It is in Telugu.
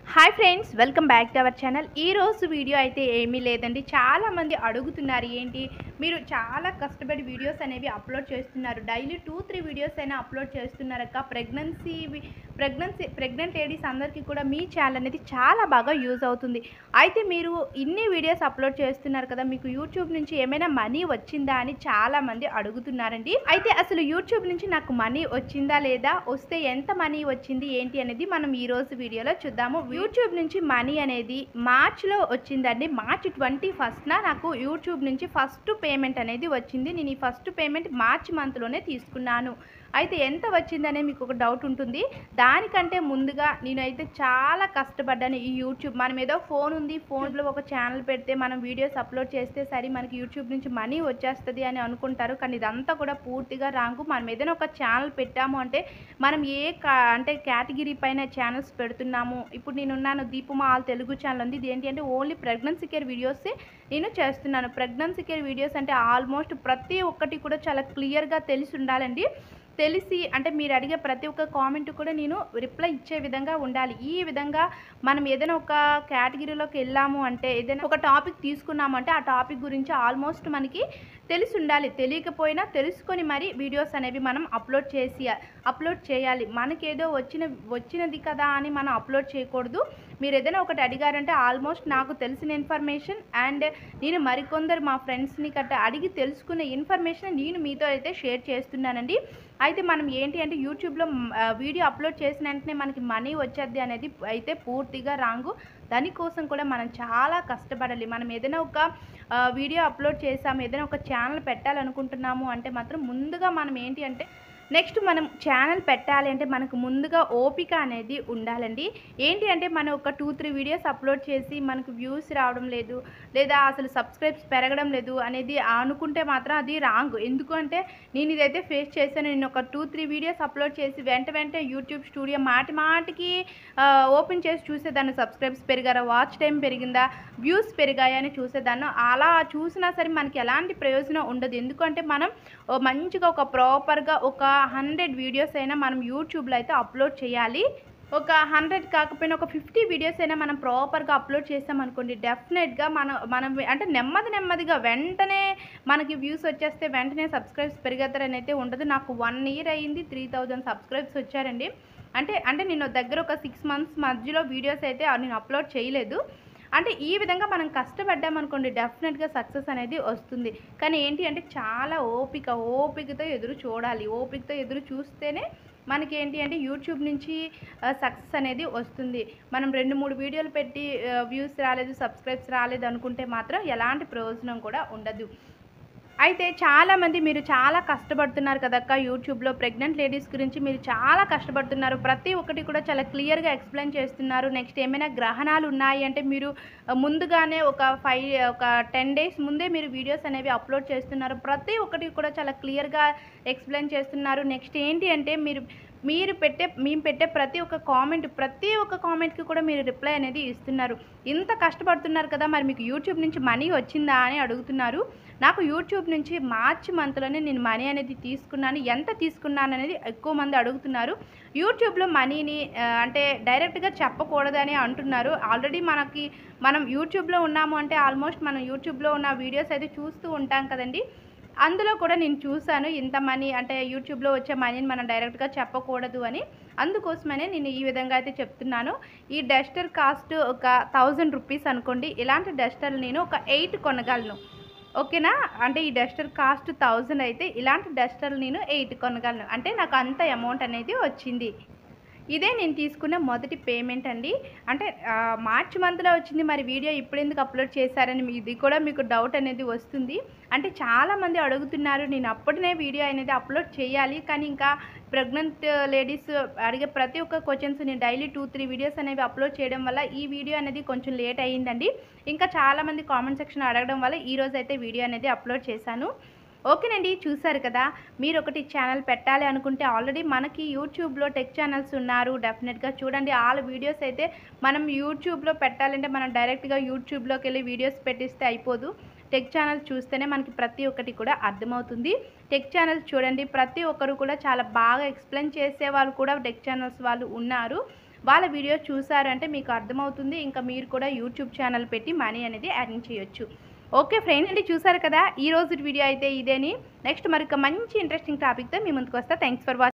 hi friends welcome back to our channel ఈ రోజు వీడియో అయితే ఏమీ లేదండి చాలా మంది అడుగుతున్నారు ఏంటి మీరు చాలా కష్టపడి వీడియోస్ అనేవి అప్లోడ్ చేస్తున్నారు డైలీ టూ త్రీ వీడియోస్ అయినా అప్లోడ్ చేస్తున్నారక్క ప్రెగ్నెన్సీ ప్రెగ్నెన్సీ ప్రెగ్నెంట్ లేడీస్ అందరికీ కూడా మీ ఛానల్ అనేది చాలా బాగా యూజ్ అవుతుంది అయితే మీరు ఇన్ని వీడియోస్ అప్లోడ్ చేస్తున్నారు కదా మీకు యూట్యూబ్ నుంచి ఏమైనా మనీ వచ్చిందా అని చాలా మంది అడుగుతున్నారండి అయితే అసలు యూట్యూబ్ నుంచి నాకు మనీ వచ్చిందా లేదా వస్తే ఎంత మనీ వచ్చింది ఏంటి అనేది మనం ఈ రోజు వీడియోలో చూద్దాము యూట్యూబ్ నుంచి మనీ అనేది మార్చ్లో వచ్చిందండి మార్చ్ ట్వంటీ ఫస్ట్న నాకు యూట్యూబ్ నుంచి ఫస్ట్ పేమెంట్ అనేది వచ్చింది నేను ఈ ఫస్ట్ పేమెంట్ మార్చ్ మంత్లోనే తీసుకున్నాను అయితే ఎంత వచ్చిందనే మీకు ఒక డౌట్ ఉంటుంది దానికంటే ముందుగా నేనైతే చాలా కష్టపడ్డాను ఈ యూట్యూబ్ మనం ఏదో ఫోన్ ఉంది ఫోన్లో ఒక ఛానల్ పెడితే మనం వీడియోస్ అప్లోడ్ చేస్తే సరే మనకి యూట్యూబ్ నుంచి మనీ వచ్చేస్తుంది అని అనుకుంటారు కానీ ఇదంతా కూడా పూర్తిగా రాంగు మనం ఏదైనా ఒక ఛానల్ పెట్టాము అంటే మనం ఏ కా అంటే కేటగిరీ పైన ఛానల్స్ పెడుతున్నాము ఇప్పుడు నేనున్నాను దీపమా ఆల్ తెలుగు ఛానల్ ఉంది ఇది ఏంటి అంటే ఓన్లీ ప్రెగ్నెన్సీ కేర్ వీడియోసే నేను చేస్తున్నాను ప్రెగ్నెన్సీ కేర్ వీడియోస్ అంటే ఆల్మోస్ట్ ప్రతి ఒక్కటి కూడా చాలా క్లియర్గా తెలిసి ఉండాలండి తెలిసి అంటే మీరు అడిగే ప్రతి ఒక్క కామెంట్ కూడా నేను రిప్లై ఇచ్చే విధంగా ఉండాలి ఈ విధంగా మనం ఏదైనా ఒక కేటగిరీలోకి వెళ్ళాము అంటే ఏదైనా ఒక టాపిక్ తీసుకున్నాము అంటే ఆ టాపిక్ గురించి ఆల్మోస్ట్ మనకి తెలిసి ఉండాలి తెలియకపోయినా తెలుసుకొని మరి వీడియోస్ అనేవి మనం అప్లోడ్ చేసి అప్లోడ్ చేయాలి మనకేదో వచ్చిన వచ్చినది కదా అని మనం అప్లోడ్ చేయకూడదు మీరు ఏదైనా ఒకటి అడిగారంటే ఆల్మోస్ట్ నాకు తెలిసిన ఇన్ఫర్మేషన్ అండ్ నేను మరికొందరు మా ఫ్రెండ్స్ని గట్రా అడిగి తెలుసుకునే ఇన్ఫర్మేషన్ నేను మీతో అయితే షేర్ చేస్తున్నానండి అయితే మనం ఏంటి అంటే యూట్యూబ్లో వీడియో అప్లోడ్ చేసిన వెంటనే మనకి మనీ వచ్చేది అనేది అయితే పూర్తిగా రాంగు దానికోసం కూడా మనం చాలా కష్టపడాలి మనం ఏదైనా ఒక ఆ, వీడియో అప్లోడ్ చేసాము ఏదైనా ఒక ఛానల్ పెట్టాలనుకుంటున్నాము అంటే మాత్రం ముందుగా మనం ఏంటి అంటే నెక్స్ట్ మనం ఛానల్ పెట్టాలి అంటే మనకు ముందుగా ఓపిక అనేది ఉండాలండి ఏంటి అంటే మనం ఒక టూ త్రీ వీడియోస్ అప్లోడ్ చేసి మనకు వ్యూస్ రావడం లేదు లేదా అసలు సబ్స్క్రైబ్స్ పెరగడం లేదు అనేది అనుకుంటే మాత్రం అది రాంగ్ ఎందుకంటే నేను ఇదైతే ఫేస్ చేశాను నేను ఒక టూ త్రీ వీడియోస్ అప్లోడ్ చేసి వెంట వెంటనే యూట్యూబ్ స్టూడియో మాటి మాటికి ఓపెన్ చేసి చూసేదాన్ని సబ్స్క్రైబ్స్ పెరిగారా వాచ్ టైం పెరిగిందా వ్యూస్ పెరిగాయా అని చూసేదాన్ని అలా చూసినా సరే మనకి ఎలాంటి ప్రయోజనం ఉండదు ఎందుకంటే మనం ఓ మంచిగా ఒక ప్రాపర్గా ఒక హండ్రెడ్ వీడియోస్ అయినా మనం యూట్యూబ్లో అయితే అప్లోడ్ చేయాలి ఒక హండ్రెడ్ కాకపోయినా ఒక ఫిఫ్టీ వీడియోస్ అయినా మనం ప్రాపర్గా అప్లోడ్ చేసామనుకోండి డెఫినెట్గా మనం మనం అంటే నెమ్మది నెమ్మదిగా వెంటనే మనకి వ్యూస్ వచ్చేస్తే వెంటనే సబ్స్క్రైబ్స్ పెరిగేతారని అయితే ఉండదు నాకు వన్ ఇయర్ అయ్యింది త్రీ థౌజండ్ సబ్స్క్రైబ్స్ వచ్చారండి అంటే అంటే నేను దగ్గర ఒక సిక్స్ మంత్స్ మధ్యలో వీడియోస్ అయితే నేను అప్లోడ్ చేయలేదు అంటే ఈ విధంగా మనం కష్టపడ్డామనుకోండి డెఫినెట్గా సక్సెస్ అనేది వస్తుంది కానీ ఏంటి అంటే చాలా ఓపిక ఓపికతో ఎదురు చూడాలి ఓపికతో ఎదురు చూస్తేనే మనకి ఏంటి అంటే యూట్యూబ్ నుంచి సక్సెస్ అనేది వస్తుంది మనం రెండు మూడు వీడియోలు పెట్టి వ్యూస్ రాలేదు సబ్స్క్రైబ్స్ రాలేదు అనుకుంటే మాత్రం ఎలాంటి ప్రయోజనం కూడా ఉండదు అయితే చాలామంది మీరు చాలా కష్టపడుతున్నారు కదక్క యూట్యూబ్లో ప్రెగ్నెంట్ లేడీస్ గురించి మీరు చాలా కష్టపడుతున్నారు ప్రతి ఒక్కటి కూడా చాలా క్లియర్గా ఎక్స్ప్లెయిన్ చేస్తున్నారు నెక్స్ట్ ఏమైనా గ్రహణాలు ఉన్నాయి అంటే మీరు ఆ, ముందుగానే ఒక ఫైవ్ ఒక టెన్ డేస్ ముందే మీరు వీడియోస్ అనేవి అప్లోడ్ చేస్తున్నారు ప్రతి ఒక్కటి కూడా చాలా క్లియర్గా ఎక్స్ప్లెయిన్ చేస్తున్నారు నెక్స్ట్ ఏంటి అంటే మీరు మీరు పెట్టే మేము పెట్టే ప్రతి ఒక్క కామెంట్ ప్రతి ఒక్క కామెంట్కి కూడా మీరు రిప్లై అనేది ఇస్తున్నారు ఇంత కష్టపడుతున్నారు కదా మరి మీకు యూట్యూబ్ నుంచి మనీ వచ్చిందా అని అడుగుతున్నారు నాకు యూట్యూబ్ నుంచి మార్చి మంత్లోనే నేను మనీ అనేది తీసుకున్నాను ఎంత తీసుకున్నాను అనేది ఎక్కువ మంది అడుగుతున్నారు యూట్యూబ్లో మనీని ఆ, అంటే డైరెక్ట్గా చెప్పకూడదని అంటున్నారు ఆల్రెడీ మనకి మనం యూట్యూబ్లో ఉన్నాము అంటే ఆల్మోస్ట్ మనం యూట్యూబ్లో ఉన్న వీడియోస్ అయితే చూస్తూ ఉంటాం కదండి అందులో కూడా నేను చూశాను ఇంత మనీ అంటే యూట్యూబ్లో వచ్చే మనీని మనం డైరెక్ట్గా చెప్పకూడదు అని అందుకోసమనే నేను ఈ విధంగా అయితే చెప్తున్నాను ఈ డస్టర్ కాస్ట్ ఒక థౌజండ్ రూపీస్ అనుకోండి ఇలాంటి డస్టర్లు నేను ఒక ఎయిట్ కొనగలను ఓకేనా అంటే ఈ డస్టర్ కాస్ట్ థౌజండ్ అయితే ఇలాంటి డస్టర్లు నేను ఎయిట్ కొనగలను అంటే నాకు అంత అమౌంట్ అనేది వచ్చింది ఇదే నేను తీసుకున్న మొదటి పేమెంట్ అండి అంటే ఆ, మార్చ్ మంత్లో వచ్చింది మరి వీడియో ఇప్పుడు ఎందుకు అప్లోడ్ చేశారని మీ- ఇది కూడా మీకు డౌట్ అనేది వస్తుంది అంటే చాలామంది అడుగుతున్నారు నేను అప్పటినే వీడియో అనేది అప్లోడ్ చేయాలి కానీ ఇంకా ప్రెగ్నెంట్ లేడీస్ అడిగే ప్రతి ఒక్క క్వశ్చన్స్ నేను డైలీ టూ త్రీ వీడియోస్ అనేవి అప్లోడ్ చేయడం వల్ల ఈ వీడియో అనేది కొంచెం లేట్ అయ్యిందండి ఇంకా చాలామంది కామెంట్ సెక్షన్ అడగడం వల్ల ఈరోజు అయితే వీడియో అనేది అప్లోడ్ చేశాను ఓకేనండి చూసారు కదా మీరు ఒకటి ఛానల్ పెట్టాలి అనుకుంటే ఆల్రెడీ మనకి యూట్యూబ్లో టెక్ ఛానల్స్ ఉన్నారు డెఫినెట్గా చూడండి ఆల్ వీడియోస్ అయితే మనం యూట్యూబ్లో పెట్టాలంటే మనం డైరెక్ట్గా యూట్యూబ్లోకి వెళ్ళి వీడియోస్ పెట్టిస్తే అయిపోదు టెక్ ఛానల్స్ చూస్తేనే మనకి ప్రతి ఒక్కటి కూడా అర్థమవుతుంది టెక్ ఛానల్స్ చూడండి ప్రతి ఒక్కరు కూడా చాలా బాగా ఎక్స్ప్లెయిన్ చేసే వాళ్ళు కూడా టెక్ ఛానల్స్ వాళ్ళు ఉన్నారు వాళ్ళ వీడియోస్ చూసారంటే మీకు అర్థమవుతుంది ఇంకా మీరు కూడా యూట్యూబ్ ఛానల్ పెట్టి మనీ అనేది ఎర్న్ చేయొచ్చు ఓకే ఫ్రెండ్స్ అండి చూసారు కదా ఈ రోజు వీడియో అయితే ఇదేని నెక్స్ట్ మరొక మంచి ఇంట్రెస్టింగ్ టాపిక్తో మీ ముందుకు వస్తా థ్యాంక్స్ ఫర్ వాచింగ్